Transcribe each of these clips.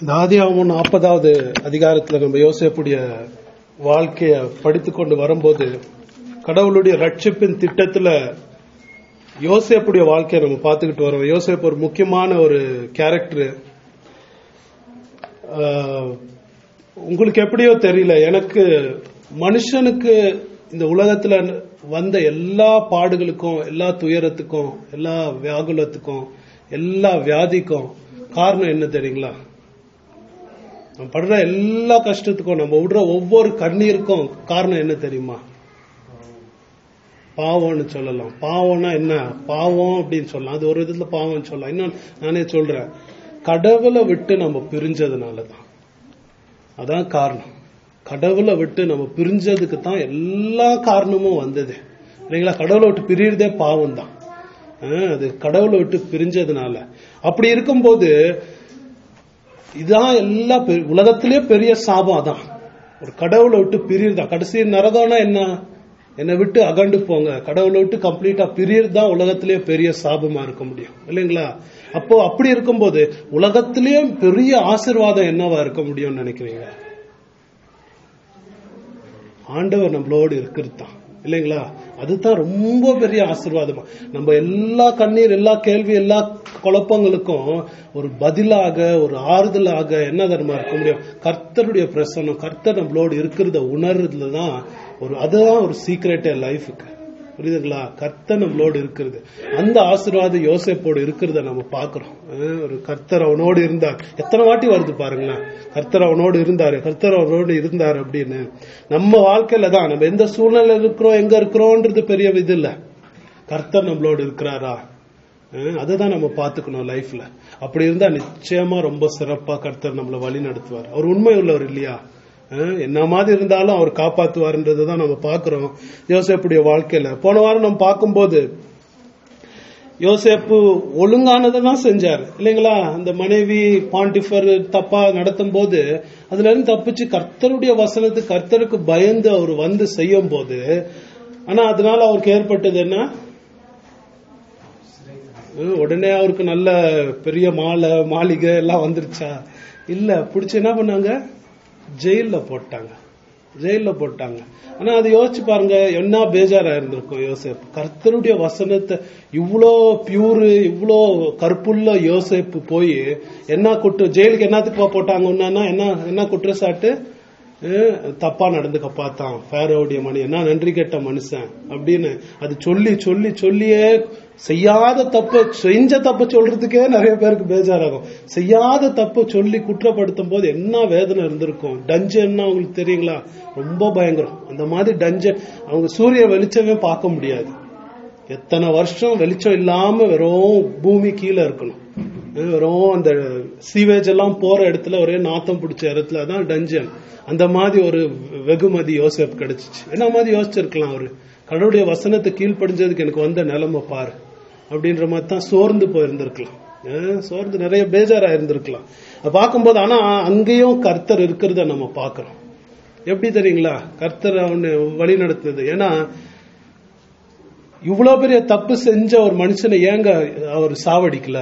இந்த ஆதியாகமம் நாற்பதாவது அதிகாரத்துல நம்ம யோசேப்புடைய வாழ்க்கைய படித்துக் கொண்டு வரும்போது கடவுளுடைய ரட்சிப்பின் திட்டத்துல யோசேப்புடைய வாழ்க்கையை நம்ம பார்த்துக்கிட்டு வரோம் யோசேப்பு ஒரு முக்கியமான ஒரு கேரக்டர் உங்களுக்கு எப்படியோ தெரியல எனக்கு மனுஷனுக்கு இந்த உலகத்துல வந்த எல்லா பாடுகளுக்கும் எல்லா துயரத்துக்கும் எல்லா வியாகுலத்துக்கும் எல்லா வியாதிக்கும் காரணம் என்ன தெரியுங்களா நம்ம படுற எல்லா கஷ்டத்துக்கும் நம்ம விடுற ஒவ்வொரு கண்ணீருக்கும் காரணம் என்ன தெரியுமா பாவம்னு சொல்லலாம் பாவம்னா என்ன பாவம் அப்படின்னு சொல்லலாம் அது ஒரு விதத்துல பாவம்னு சொல்லலாம் இன்னும் நானே சொல்றேன் கடவுளை விட்டு நம்ம பிரிஞ்சதுனாலதான் அதான் காரணம் கடவுளை விட்டு நம்ம பிரிஞ்சதுக்கு தான் எல்லா காரணமும் வந்தது இல்லைங்களா கடவுளை விட்டு பிரியறதே பாவம் தான் அது கடவுளை விட்டு பிரிஞ்சதுனால அப்படி இருக்கும்போது இதான் எல்லா உலகத்திலேயே பெரிய சாபம் அதான் ஒரு கடவுளை விட்டு பிரியறதா கடைசி நரகம்னா என்ன என்னை விட்டு அகண்டு போங்க கடவுளை விட்டு கம்ப்ளீட்டா பிரியறது தான் உலகத்திலேயே பெரிய சாபமா இருக்க முடியும் இல்லைங்களா அப்போ அப்படி இருக்கும்போது உலகத்திலேயே பெரிய ஆசிர்வாதம் என்னவா இருக்க முடியும்னு நினைக்கிறீங்க ஆண்டவர் நம்மளோடு இருக்கிறது தான் இல்லைங்களா அதுதான் ரொம்ப பெரிய ஆசிர்வாதமா நம்ம எல்லா கண்ணீர் எல்லா கேள்வி எல்லா குழப்பங்களுக்கும் ஒரு பதிலாக ஒரு ஆறுதலாக என்ன தர்மா இருக்க முடியும் கர்த்தருடைய பிரசனம் கர்த்தர் நம்மளோடு இருக்கிறத உணர்றதுல தான் ஒரு அதுதான் ஒரு சீக்ரெட்டே லைஃபுக்கு புரியுதுங்களா கர்த்தர் நம்மளோடு இருக்கிறது அந்த ஆசீர்வாதம் யோசேப்போடு இருக்கிறத நம்ம பாக்குறோம் ஒரு கர்த்தர் அவனோடு இருந்தார் எத்தனை வாட்டி வருது பாருங்களேன் கர்த்தர் அவனோடு இருந்தாரு கர்த்தர் அவனோடு இருந்தார் அப்படின்னு நம்ம வாழ்க்கையில தான் நம்ம எந்த சூழ்நிலை இருக்கிறோம் எங்க இருக்கிறோம்ன்றது பெரிய இது இல்ல கர்த்தர் நம்மளோடு இருக்கிறாரா அதுதான் நம்ம பாத்துக்கணும் லைஃப்ல அப்படி இருந்தா நிச்சயமா ரொம்ப சிறப்பா கர்த்தர் நம்மளை வழி நடத்துவார் அவர் உண்மை உள்ளவர் இல்லையா என்ன மாதிரி இருந்தாலும் அவர் காப்பாத்துவார்ன்றதை தான் நம்ம பாக்குறோம் யோசேப்புடைய வாழ்க்கையில போன வாரம் நம்ம பார்க்கும்போது யோசேப்பு ஒழுங்கானதை தான் செஞ்சார் இல்லைங்களா அந்த மனைவி பாண்டிஃபர் தப்பா நடத்தும் போது அதுல இருந்து தப்பிச்சு கர்த்தருடைய வசனத்துக்கு கர்த்தருக்கு பயந்து அவர் வந்து செய்யும் போது ஆனா அதனால அவருக்கு ஏற்பட்டது என்ன உடனே அவருக்கு நல்ல பெரிய மாலை மாளிகை எல்லாம் வந்துருச்சா இல்ல பிடிச்சு என்ன பண்ணாங்க ஜெயில போட்டாங்க ஜெயில போட்டாங்க ஆனா அதை யோசிச்சு பாருங்க என்ன பேஜாரா இருந்திருக்கும் யோசேப் கர்த்தருடைய வசனத்தை இவ்வளோ பியூரு இவ்வளோ கற்புள்ள யோசேப்பு போய் என்ன குற்ற ஜெயிலுக்கு என்னத்துக்கு போட்டாங்கன்னா என்ன என்ன குற்றச்சாட்டு தப்பா நடந்துக்க பார்த்தான் பேரோடைய மணி என்ன நன்றி கேட்ட மனுஷன் அப்படின்னு அது சொல்லி சொல்லி சொல்லியே செய்யாத தப்பு செஞ்ச தப்பு சொல்றதுக்கே நிறைய பேருக்கு பேஜாராகும் செய்யாத தப்பு சொல்லி குற்றப்படுத்தும் போது என்ன வேதனை இருந்திருக்கும் டஞ்சன்னா உங்களுக்கு தெரியுங்களா ரொம்ப பயங்கரம் அந்த மாதிரி டஞ்சன் அவங்க சூரிய வெளிச்சமே பார்க்க முடியாது எத்தனை வருஷம் வெளிச்சம் இல்லாம வெறும் பூமி கீழே இருக்கணும் வெறும் அந்த சீவேஜ் எல்லாம் போற இடத்துல ஒரே நாத்தம் பிடிச்ச இடத்துல தான் டஞ்சன் அந்த மாதிரி ஒரு வெகுமதி யோசப் கிடைச்சிச்சு என்ன மாதிரி யோசிச்சிருக்கலாம் அவரு கடவுளுடைய வசனத்தை கீழ்ப்படிஞ்சதுக்கு எனக்கு வந்த நிலைமை பாரு அப்படின்ற மாதிரி தான் சோர்ந்து போயிருந்திருக்கலாம் சோர்ந்து நிறைய பேஜாரா இருந்திருக்கலாம் பார்க்கும்போது ஆனா அங்கேயும் கர்த்தர் இருக்கிறத நம்ம பாக்குறோம் எப்படி தெரியுங்களா கர்த்தர் அவனு வழி நடத்துனது ஏன்னா இவ்வளவு பெரிய தப்பு செஞ்ச ஒரு மனுஷனை ஏங்க அவர் சாவடிக்கல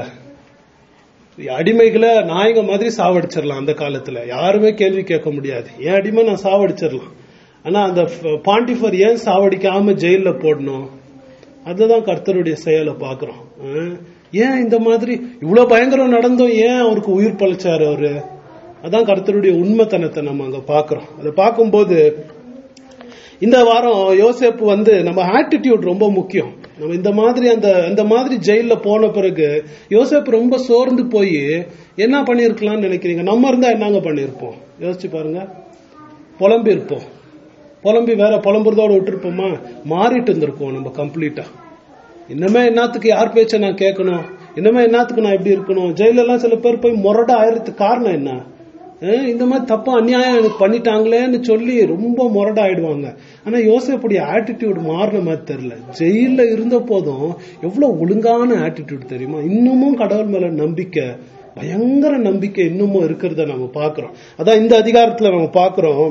அடிமைகளை நாயக மாதிரி சாவடிச்சிடலாம் அந்த காலத்துல யாருமே கேள்வி கேட்க முடியாது ஏன் அடிமை நான் சாவடிச்சிடலாம் ஆனா அந்த பாண்டிஃபர் ஏன் சாவடிக்காம ஜெயில போடணும் அதுதான் கர்த்தருடைய செயலை பாக்குறோம் ஏன் இந்த மாதிரி இவ்வளவு பயங்கரம் நடந்தும் ஏன் அவருக்கு உயிர் பழிச்சாரு அவரு அதான் கர்த்தருடைய உண்மைத்தனத்தை நம்ம அங்க பாக்குறோம் அதை பார்க்கும்போது இந்த வாரம் யோசேப்பு வந்து நம்ம ஆட்டிடியூட் ரொம்ப முக்கியம் நம்ம இந்த மாதிரி அந்த அந்த மாதிரி ஜெயில போன பிறகு யோசேப் ரொம்ப சோர்ந்து போய் என்ன பண்ணிருக்கலாம்னு நினைக்கிறீங்க நம்ம இருந்தா என்னங்க பண்ணிருப்போம் யோசிச்சு பாருங்க புலம்பி இருப்போம் புலம்பி வேற புலம்புறதோட விட்டுருப்போமா மாறிட்டு இருந்திருப்போம் நம்ம கம்ப்ளீட்டா இன்னமே என்னத்துக்கு யார் பேச்ச நான் கேட்கணும் இன்னமே என்னத்துக்கு நான் எப்படி இருக்கணும் ஜெயிலெல்லாம் சில பேர் போய் முரட ஆயிரத்துக்கு காரணம் என்ன இந்த மாதிரி தப்பா அநியாயம் எனக்கு பண்ணிட்டாங்களேன்னு சொல்லி ரொம்ப முரடா ஆயிடுவாங்க ஆனா யோசேப்புடைய ஆட்டிடியூட் மாறின மாதிரி தெரியல ஜெயில இருந்த போதும் எவ்வளவு ஒழுங்கான ஆட்டிடியூட் தெரியுமா இன்னமும் கடவுள் மேல நம்பிக்கை பயங்கர நம்பிக்கை இன்னமும் இருக்கிறத நம்ம பாக்குறோம் அதான் இந்த அதிகாரத்துல நம்ம பாக்குறோம்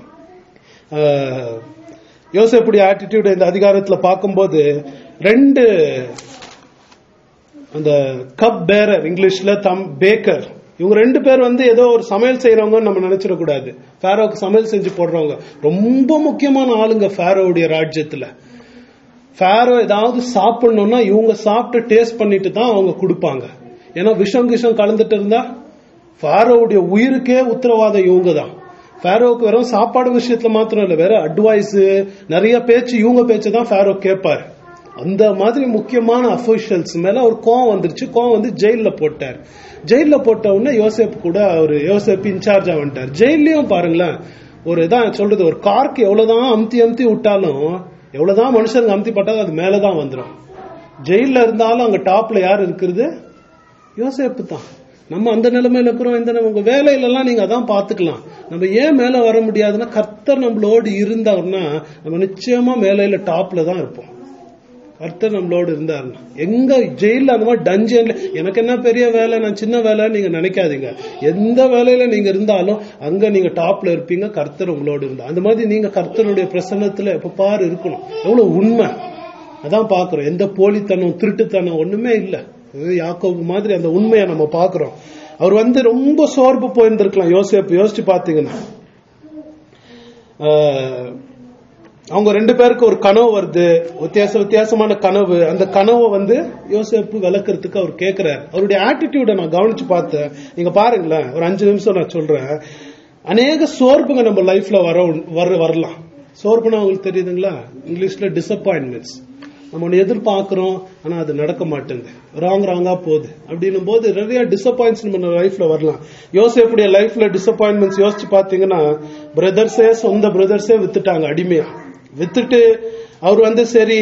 யோசேப்புடைய ஆட்டிடியூட் இந்த அதிகாரத்துல பார்க்கும்போது ரெண்டு அந்த கப் பேரர் இங்கிலீஷ்ல தம் பேக்கர் இவங்க ரெண்டு பேர் வந்து ஏதோ ஒரு சமையல் செய்யறவங்கன்னு நம்ம நினைச்சிடக்கூடாது ஃபேரோவுக்கு சமையல் செஞ்சு போடுறவங்க ரொம்ப முக்கியமான ஆளுங்க ஃபேரோவுடைய ராஜ்யத்துல ஃபேரோ ஏதாவது சாப்பிடணும்னா இவங்க சாப்பிட்டு டேஸ்ட் பண்ணிட்டு தான் அவங்க கொடுப்பாங்க ஏன்னா விஷம் கிஷம் கலந்துட்டு இருந்தா ஃபாரோவுடைய உயிருக்கே உத்தரவாதம் இவங்க தான் ஃபேரோவுக்கு வெறும் சாப்பாடு விஷயத்துல மாத்திரம் இல்ல வேற அட்வைஸ் நிறைய பேச்சு இவங்க பேச்சு தான் ஃபேரோ கேட்பாரு அந்த மாதிரி முக்கியமான அபிஷியல்ஸ் மேல ஒரு கோவம் வந்துருச்சு கோவம் வந்து ஜெயில போட்டார் ஜெயில போட்ட உடனே யோசேப் கூட அவர் யோசேப் இன்சார்ஜா வந்துட்டார் ஜெயிலையும் பாருங்களேன் ஒரு இதான் சொல்றது ஒரு கார்க்கு எவ்வளவுதான் அமுத்தி அமுத்தி விட்டாலும் எவ்வளவுதான் மனுஷங்க அமுத்தி பட்டாலும் அது மேலதான் வந்துடும் ஜெயில இருந்தாலும் அங்க டாப்ல யார் இருக்கிறது யோசேப்பு தான் நம்ம அந்த நிலைமையில இருக்கிறோம் இந்த நிலை- உங்க வேலையில எல்லாம் நீங்க அதான் பாத்துக்கலாம் நம்ம ஏன் மேல வர முடியாதுன்னா கர்த்தர் நம்மளோடு இருந்தாருன்னா நம்ம நிச்சயமா மேலையில டாப்ல தான் இருப்போம் கர்த்தர் நம்மளோடு இருந்தாருன்னா எங்க ஜெயில அந்த மாதிரி டஞ்சன்ல எனக்கு என்ன பெரிய வேலை நான் சின்ன வேலை நீங்க நினைக்காதீங்க எந்த வேலையில நீங்க இருந்தாலும் அங்க நீங்க டாப்ல இருப்பீங்க கர்த்தர் உங்களோடு இருந்தா அந்த மாதிரி நீங்க கர்த்தருடைய பிரசன்னத்துல எப்ப பாரு இருக்கணும் எவ்வளவு உண்மை அதான் பாக்குறோம் எந்த போலித்தனம் திருட்டுத்தனம் ஒண்ணுமே இல்ல அது யாக்கோபு மாதிரி அந்த உண்மையை நம்ம பாக்குறோம் அவர் வந்து ரொம்ப சோர்வு போயிருந்திருக்கலாம் யோசிப்பு யோசிச்சு பாத்தீங்கன்னா ஆஹ், அவங்க ரெண்டு பேருக்கு ஒரு கனவு வருது வித்தியாச வித்தியாசமான கனவு அந்த கனவை வந்து யோசேப்பு விளக்குறதுக்கு அவர் கேட்கிறார் அவருடைய ஆட்டிடியூட நான் கவனிச்சு பார்த்தேன் நீங்க பாருங்களேன் ஒரு அஞ்சு நிமிஷம் நான் சொல்றேன் அநேக சோர்வுங்க நம்ம லைஃப்ல வர வர வரலாம் சோர்வுனா உங்களுக்கு தெரியுதுங்களா இங்கிலீஷ்ல டிசப்பாயின்மெண்ட்ஸ் நம்ம ஒன்று எதிர்பார்க்கிறோம் ஆனா அது நடக்க மாட்டேங்குது ராங் ராங்கா போகுது அப்படின்னும் போது நிறைய டிசப்பாயின்ட்ஸ் நம்ம லைஃப்ல வரலாம் யோசேப்புடைய லைஃப்ல டிசப்பாயின்மெண்ட்ஸ் யோசிச்சு பாத்தீங்கன்னா பிரதர்ஸே சொந்த பிரதர்ஸே வித்துட்டாங்க அடிமையா வித்துட்டு அவர் வந்து சரி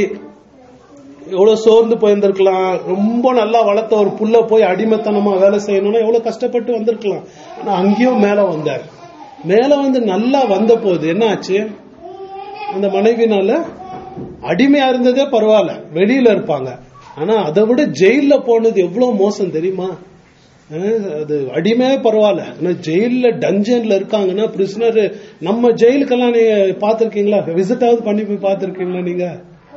எவ்வளவு சோர்ந்து போயிருந்திருக்கலாம் ரொம்ப நல்லா வளர்த்த ஒரு புள்ள போய் அடிமைத்தனமா வேலை செய்யணும்னா எவ்வளவு கஷ்டப்பட்டு வந்திருக்கலாம் ஆனா அங்கேயும் மேல வந்தார் மேல வந்து நல்லா வந்த போது என்ன ஆச்சு அந்த மனைவினால அடிமையா இருந்ததே பரவாயில்ல வெளியில இருப்பாங்க ஆனா அதை விட ஜெயில போனது எவ்வளவு மோசம் தெரியுமா அஹ் அது அடிமையே பரவாயில்ல ஆனா ஜெயில டஞ்சன்ல இருக்காங்கன்னா பிரிசனர் நம்ம ஜெயிலுக்கெல்லாம் நீங்க பாத்திருக்கீங்களா விசிட்டாவது பண்ணி போய் பாத்திருக்கீங்களா நீங்க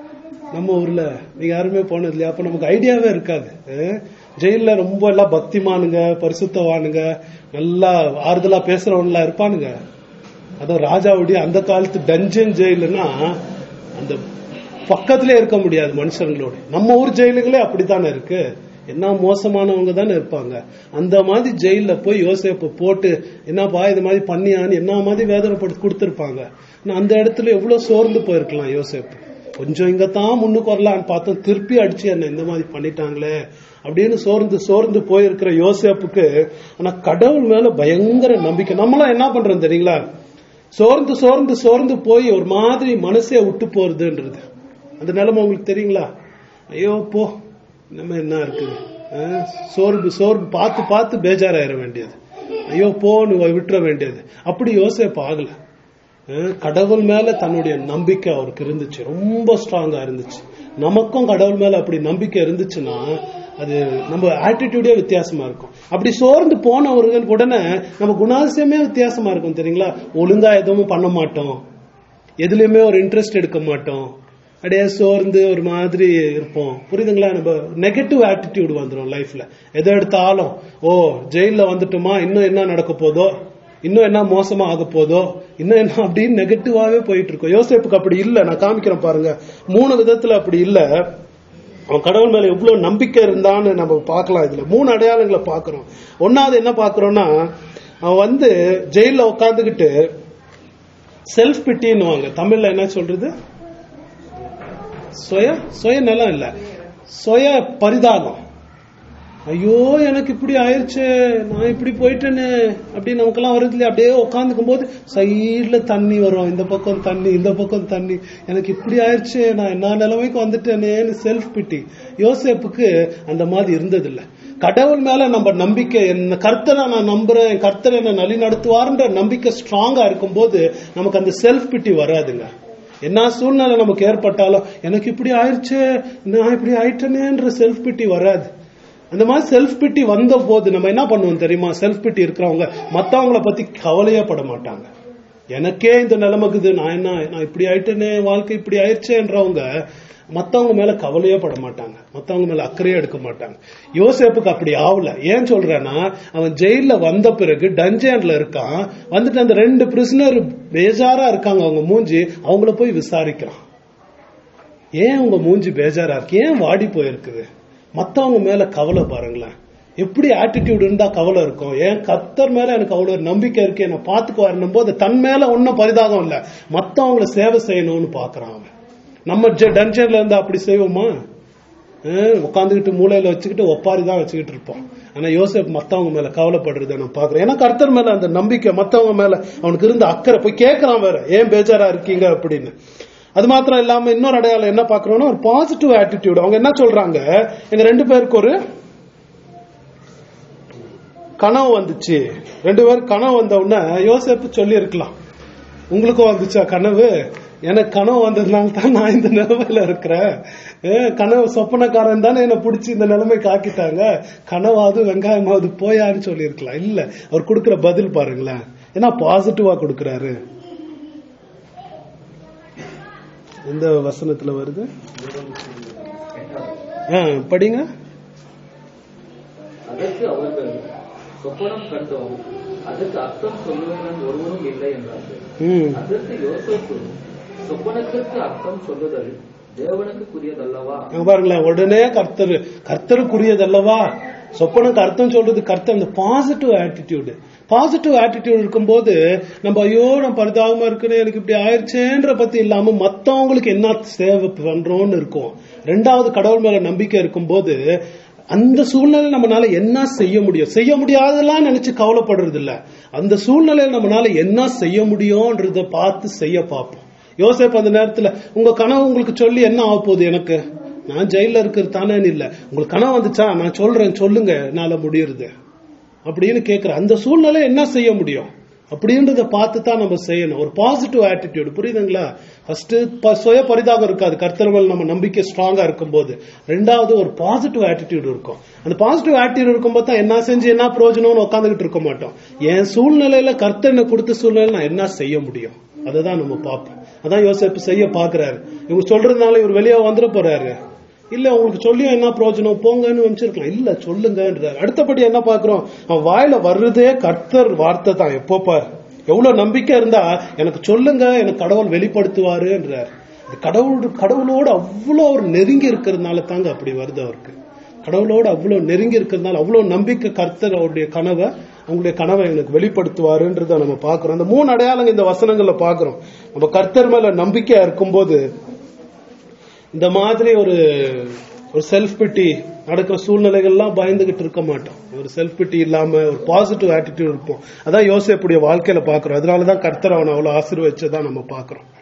நம்ம ஊர்ல நீங்க யாருமே போனது இல்லையா அப்ப நமக்கு ஐடியாவே இருக்காது அஹ் ஜெயில்ல ரொம்ப எல்லாம் பக்திமானுங்க பரிசுத்தவானுங்க நல்லா ஆறுதலா பேசுறவன்லாம் இருப்பானுங்க அதுவும் ராஜாவுடைய அந்த காலத்து டஞ்சன் ஜெயிலுன்னா அந்த பக்கத்திலே இருக்க முடியாது மனுஷங்களோட நம்ம ஊர் ஜெயிலுகளே அப்படித்தானே இருக்கு என்ன மோசமானவங்க தானே இருப்பாங்க அந்த மாதிரி ஜெயில போய் யோசேப்பை போட்டு என்னப்பா இது மாதிரி பண்ணியான்னு என்ன மாதிரி வேதனைப்பட்டு கொடுத்துருப்பாங்க ஆனா அந்த இடத்துல எவ்வளவு சோர்ந்து போயிருக்கலாம் யோசேப்பு கொஞ்சம் இங்க தான் முன்னுக்கு வரலான்னு பார்த்தோம் திருப்பி அடிச்சு என்ன இந்த மாதிரி பண்ணிட்டாங்களே அப்படின்னு சோர்ந்து சோர்ந்து போயிருக்கிற யோசேப்புக்கு ஆனா கடவுள் மேல பயங்கர நம்பிக்கை நம்மளாம் என்ன பண்றோம் தெரியுங்களா சோர்ந்து சோர்ந்து சோர்ந்து போய் ஒரு மாதிரி மனசே விட்டு போறதுன்றது அந்த நிலைமை உங்களுக்கு தெரியுங்களா ஐயோ போ நம்ம என்ன இருக்குது அஹ், சோர்வு சோர்வு பார்த்து பார்த்து பேஜாராயிர வேண்டியது ஐயோ போன்னு விட்டுற வேண்டியது அப்படி யோசேப்பு ஆகல அஹ், கடவுள் மேல தன்னுடைய நம்பிக்கை அவருக்கு இருந்துச்சு ரொம்ப ஸ்ட்ராங்கா இருந்துச்சு நமக்கும் கடவுள் மேல அப்படி நம்பிக்கை இருந்துச்சுன்னா அது நம்ம ஆட்டிடியூடே வித்தியாசமா இருக்கும் அப்படி சோர்ந்து போனவர்கள் உடனே நம்ம குணாதிசயமே வித்தியாசமா இருக்கும் தெரியுங்களா ஒழுங்கா எதுவும் பண்ண மாட்டோம் எதுலயுமே ஒரு இன்ட்ரெஸ்ட் எடுக்க மாட்டோம் அப்படியே சோர்ந்து ஒரு மாதிரி இருப்போம் புரியுதுங்களா நம்ம நெகட்டிவ் ஆட்டிடியூட் வந்துடும் லைஃப்ல எதை எடுத்தாலும் ஓ ஜெயில வந்துட்டோமா இன்னும் என்ன நடக்க போதோ இன்னும் என்ன மோசமா ஆக போதோ இன்னும் என்ன அப்படின்னு நெகட்டிவாவே போயிட்டு இருக்கோம் யோசேப்புக்கு அப்படி இல்ல நான் காமிக்கிறேன் பாருங்க மூணு விதத்துல அப்படி இல்ல அவன் கடவுள் மேல எவ்வளவு நம்பிக்கை இருந்தான்னு நம்ம பார்க்கலாம் இதுல மூணு அடையாளங்களை பார்க்கிறோம் ஒன்னாவது என்ன பார்க்கிறோம்னா அவன் வந்து ஜெயில உட்காந்துக்கிட்டு செல்ஃப் பிட்டின்னுவாங்க தமிழ்ல என்ன சொல்றது சுய சுய நலம் இல்ல சுய பரிதாபம் ஐயோ எனக்கு இப்படி ஆயிருச்சு நான் இப்படி போயிட்டேன்னு அப்படி நமக்கெல்லாம் வருது இல்லையா அப்படியே உட்காந்துக்கும் போது சைட்ல தண்ணி வரும் இந்த பக்கம் தண்ணி இந்த பக்கம் தண்ணி எனக்கு இப்படி ஆயிருச்சு நான் என்ன நிலைமைக்கு வந்துட்டேனேன்னு செல்ஃப் பிட்டி யோசேப்புக்கு அந்த மாதிரி இருந்தது இல்ல கடவுள் மேல நம்ம நம்பிக்கை என்ன கர்த்தரை நான் நம்புறேன் கர்த்தர் என்ன நலி நடத்துவார்ன்ற நம்பிக்கை ஸ்ட்ராங்கா இருக்கும்போது நமக்கு அந்த செல்ஃப் பிட்டி வராதுங்க என்ன சூழ்நிலை நமக்கு ஏற்பட்டாலும் எனக்கு இப்படி ஆயிருச்சு நான் இப்படி ஆயிட்டேனேன்ற செல்ஃப் பிட்டி வராது அந்த மாதிரி செல்ஃப் பிட்டி வந்த போது நம்ம என்ன பண்ணுவோம் தெரியுமா செல்ஃப் பிட்டி இருக்கிறவங்க மத்தவங்கள பத்தி கவலையே பட மாட்டாங்க எனக்கே இந்த நிலைமைக்குது நான் என்ன நான் இப்படி ஆயிட்டேனே வாழ்க்கை இப்படி ஆயிடுச்சேன்றவங்க மத்தவங்க மேல கவலையே பட மாட்டாங்க மத்தவங்க மேல அக்கறையே எடுக்க மாட்டாங்க யோசேப்புக்கு அப்படி ஆகல ஏன் சொல்றேன்னா அவன் ஜெயில வந்த பிறகு டஞ்சன்ல இருக்கான் வந்துட்டு அந்த ரெண்டு பிரிசனர் பேஜாரா இருக்காங்க அவங்க மூஞ்சி அவங்கள போய் விசாரிக்கிறான் ஏன் உங்க மூஞ்சி பேஜாரா இருக்கு ஏன் வாடி போயிருக்குது மத்தவங்க மேல கவலை பாருங்களேன் எப்படி ஆட்டிடியூட் இருந்தா கவலை இருக்கும் ஏன் கத்தர் மேல எனக்கு அவ்வளவு ஒரு நம்பிக்கை இருக்கு என்ன பாத்துக்குவாருன்னும் போது தன் மேல ஒன்னும் பரிதாகம் இல்ல மத்தவங்கள சேவை செய்யணும்னு பாக்குறான் அவன் நம்ம டென்ஷன்ல இருந்தா அப்படி செய்வோமா உட்காந்துக்கிட்டு மூலையில வச்சுக்கிட்டு ஒப்பாரி தான் வச்சுக்கிட்டு இருப்போம் ஆனா யோசப் மத்தவங்க மேல கவலைப்படுறத நான் பாக்குறேன் ஏன்னா கர்த்தர் மேல அந்த நம்பிக்கை மத்தவங்க மேல அவனுக்கு இருந்த அக்கறை போய் கேட்கறான் வேற ஏன் பேஜாரா இருக்கீங்க அப்படின்னு அது மாத்திரம் இல்லாம இன்னொரு அடையாளம் என்ன பாக்குறோம்னா ஒரு பாசிட்டிவ் ஆட்டிடியூட் அவங்க என்ன சொல்றாங்க எங்க ரெண்டு பேருக்கு ஒரு கனவு வந்துச்சு ரெண்டு பேரும் கனவு வந்த உடனே யோசேப்பு சொல்லி இருக்கலாம் உங்களுக்கும் வந்துச்சா கனவு எனக்கு கனவு வந்ததுனால தான் நான் இந்த நிலைமையில இருக்கிறேன் ஏ, கனவு சொப்பனக்காரன் தானே என்ன பிடிச்சி இந்த நிலைமைக்கு ஆக்கிட்டாங்க கனவாவது வெங்காயமாவது போயான்னு சொல்லி இருக்கலாம் இல்ல அவர் கொடுக்கிற பதில் பாருங்களேன் ஏன்னா பாசிட்டிவா கொடுக்கறாரு எந்த வசனத்துல வருது ஆ, படிங்க அதற்கு அவர்கள் சொப்பனம் கண்டோம் அதற்கு அர்த்தம் சொல்லுவவன் ஒருவனும் இல்லை என்றார்கள் ம் அதற்கு யோசேப்பு சொப்பனத்திற்கு அர்த்தம் சொல்லுதல் தேவனுக்குரியதல்லவா அங்க பாருங்களேன் உடனே கர்த்தர் கர்த்தருக்குரியதல்லவா சொப்பனுக்கு அர்த்தம் சொல்றது கர்த்தர் இந்த பாசிட்டிவ் ஆட்டிடியூடு பாசிட்டிவ் ஆட்டிடியூட் இருக்கும்போது நம்ம ஐயோ நான் பரிதாபமா இருக்கிறேன் எனக்கு இப்படி ஆயிடுச்சேன்ற பத்தி இல்லாம மத்தவங்களுக்கு என்ன சேவை பண்றோம்னு இருக்கும் ரெண்டாவது கடவுள் மேல நம்பிக்கை இருக்கும்போது அந்த சூழ்நிலை நம்மனால என்ன செய்ய முடியும் செய்ய முடியாதெல்லாம் நினைச்சு கவலைப்படுறது இல்ல அந்த சூழ்நிலையில நம்மனால என்ன செய்ய முடியும்ன்றத பார்த்து செய்ய பார்ப்போம் யோசேப் அந்த நேரத்துல உங்க கனவு உங்களுக்கு சொல்லி என்ன ஆக போகுது எனக்கு நான் ஜெயில இருக்கிறது தானே இல்ல உங்களுக்கு கனவு வந்துச்சா நான் சொல்றேன் சொல்லுங்க என்னால முடியுறது அப்படின்னு கேக்குற அந்த சூழ்நிலை என்ன செய்ய முடியும் அப்படின்றத பார்த்து தான் நம்ம செய்யணும் ஒரு பாசிட்டிவ் ஆட்டிடியூட் புரியுதுங்களா ஃபர்ஸ்ட் சுய பரிதாகம் இருக்காது கர்த்தர்கள் நம்ம நம்பிக்கை ஸ்ட்ராங்கா இருக்கும்போது ரெண்டாவது ஒரு பாசிட்டிவ் ஆட்டிடியூட் இருக்கும் அந்த பாசிட்டிவ் ஆட்டிடியூட் இருக்கும்போது தான் என்ன செஞ்சு என்ன பிரயோஜனம்னு உட்காந்துக்கிட்டு இருக்க மாட்டோம் என் சூழ்நிலையில கர்த்தனை கொடுத்த சூழ்நிலையில நான் என்ன செய்ய முடியும் அதை தான் நம்ம பார்ப்போம் அதான் யோசிப்பு செய்ய பாக்குறாரு இவங்க சொல்றதுனால இவர் வெளியே வந்துட போறாரு இல்ல உங்களுக்கு சொல்லியும் என்ன பிரயோஜனம் போங்கன்னு நினைச்சிருக்கலாம் இல்ல சொல்லுங்கன்றார் அடுத்தபடி என்ன பாக்குறோம் அவன் வாயில வர்றதே கர்த்தர் வார்த்தை தான் எப்போ பார் எவ்வளவு நம்பிக்கை இருந்தா எனக்கு சொல்லுங்க எனக்கு கடவுள் வெளிப்படுத்துவாருன்றார் இது கடவுள் கடவுளோடு அவ்வளோ ஒரு நெருங்கி இருக்கிறதுனால தாங்க அப்படி வருது அவருக்கு கடவுளோடு அவ்வளவு நெருங்கி இருக்கிறதுனால அவ்வளவு நம்பிக்கை கர்த்தர் அவருடைய கனவை அவங்களுடைய கனவை எனக்கு வெளிப்படுத்துவாருன்றத நம்ம பாக்குறோம் அந்த மூணு அடையாளங்க இந்த வசனங்கள்ல பாக்குறோம் நம்ம கர்த்தர் மேல நம்பிக்கையா இருக்கும்போது இந்த மாதிரி ஒரு ஒரு செல்ஃப் பிட்டி நடக்கிற சூழ்நிலைகள்லாம் பயந்துகிட்டு இருக்க மாட்டோம் ஒரு செல்ஃப் பிட்டி இல்லாம ஒரு பாசிட்டிவ் ஆட்டிடியூட் இருப்போம் அதான் யோசிப்புடைய வாழ்க்கையில பாக்குறோம் அதனாலதான் கர்த்தர் அவனை அவ்வளவு ஆசீர்வதிச்சதான் நம்ம பாக்குறோம்